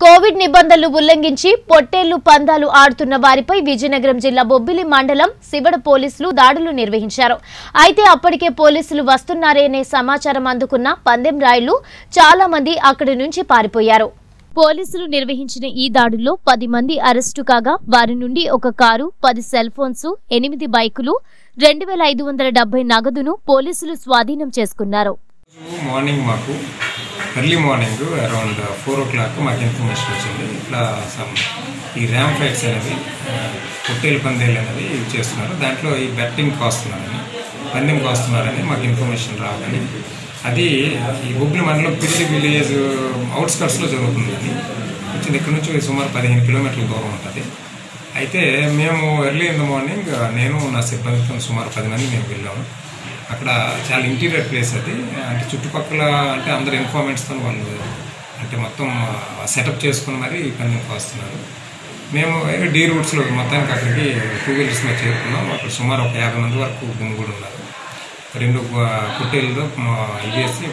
Covid నిబంధనలు ఉల్లంఘించి పొట్టేళ్లు పందాలు ఆడుతున్న వారిపై విజయనగరం జిల్లా బొబ్బిలి మండలం శివడ పోలీసులు దాడులు నిర్వహించారు అయితే అప్పటికే పోలీసులు వస్తున్నారనే సమాచారం అందుకున్న పందెం రాయులు చాలా మంది అక్కడి నుంచి పారిపోయారు పోలీసులు నిర్వహించిన ఈ దాడుల్లో పది మంది అరెస్టు కాగా వారి నుండి ఒక కారు పది సెల్ ఫోన్స్ ఎనిమిది బైకులు రెండు వేల ఐదు వందల డెబ్బై నగదును పోలీసులు స్వాధీనం చేసుకున్నారు మార్నింగ్ మాకు early morning around four o'clock మాకు ఇన్ఫర్మేషన్ వచ్చింది ఇట్లా సమ్ ఈ ర్యామ్ ఫైట్స్ అనేవి ఆ, పొట్టేలు పందేలు అనేవి ఇవి చేస్తున్నారు దాంట్లో ఈ బెట్టింగ్ కాస్తున్నారని పందెం కాస్తున్నారని మాకు ఇన్ఫర్మేషన్ రావాలని అది ఈ బుగ్లి మండలం పిల్లి విలేజ్ అవుట్స్కట్స్లో జరుగుతుందని వచ్చింది ఇక్కడ నుంచి సుమారు పదిహేను కిలోమీటర్ల దూరం ఉంటుంది అయితే మేము ఎర్లీ ఇన్ ద మార్నింగ్ నేను నా సిబ్బందితో సుమారు పది మంది మేము వెళ్ళాము అక్కడ చాలా ఇంటీరియర్ ప్లేస్ అది అంటే చుట్టుపక్కల అంటే అందరు ఇన్ఫార్మెంట్స్తో వాళ్ళు అంటే మొత్తం సెటప్ చేసుకుని మరి ఈ పని వస్తున్నారు మేము డీ రూట్స్లో మొత్తానికి అక్కడికి టూ వీలర్స్ మీద చేరుకున్నాం అక్కడ సుమారు ఒక యాభై మంది వరకు గుమిగూడి ఉన్నారు రెండు కుట్టేళ్ళలో ఇవేసి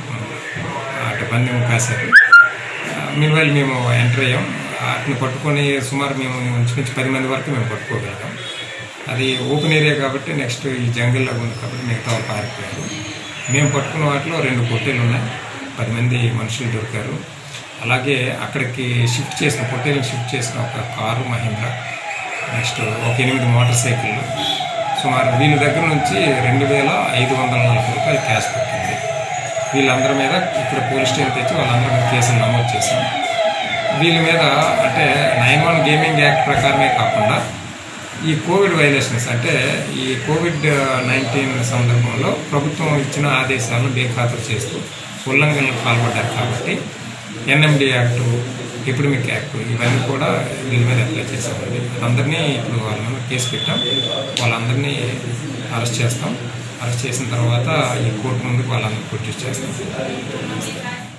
అటు పందెం కాశారు మీన్వైల్ మేము ఎంటర్ అయ్యాం వాటిని పట్టుకొని సుమారు మేము ఇంచుమించు పది మంది వరకు మేము పట్టుకోగలిగాం అది ఓపెన్ ఏరియా కాబట్టి నెక్స్ట్ ఈ జంగిల్లో ఉంది కాబట్టి మిగతా వాళ్ళు పారిపోయారు మేము పట్టుకున్న వాటిలో రెండు పొట్టేలు ఉన్నాయి పది మంది మనుషులు దొరికారు అలాగే అక్కడికి షిఫ్ట్ చేసిన పొట్టేలు షిఫ్ట్ చేసిన ఒక కారు మహీంద్ర నెక్స్ట్ ఒక ఎనిమిది మోటార్ సైకిళ్ళు సుమారు వీళ్ళ దగ్గర నుంచి రెండు వేల ఐదు వందల నలభై రూపాయలు క్యాష్ పెట్టింది వీళ్ళందరి మీద ఇక్కడ పోలీస్ స్టేషన్ తెచ్చి వాళ్ళందరి మీద కేసులు నమోదు చేశాం వీళ్ళ మీద అంటే నైన్ వన్ గేమింగ్ యాక్ట్ ప్రకారమే కాకుండా ఈ కోవిడ్ వైలేషన్స్ అంటే ఈ కోవిడ్ నైన్టీన్ సందర్భంలో ప్రభుత్వం ఇచ్చిన ఆదేశాలను బేఖాతరు చేస్తూ ఉల్లంఘనలకు పాల్పడ్డారు కాబట్టి ఎన్ఎండి యాక్టు ఎపిడమిక్ యాక్ట్ ఇవన్నీ కూడా వీళ్ళ మీద అప్లై చేసామండి అందరినీ ఇప్పుడు వాళ్ళ మీద కేసు పెట్టాం వాళ్ళందరినీ అరెస్ట్ చేస్తాం అరెస్ట్ చేసిన తర్వాత ఈ కోర్టు ముందుకు వాళ్ళందరూ ప్రొడ్యూస్ చేస్తాం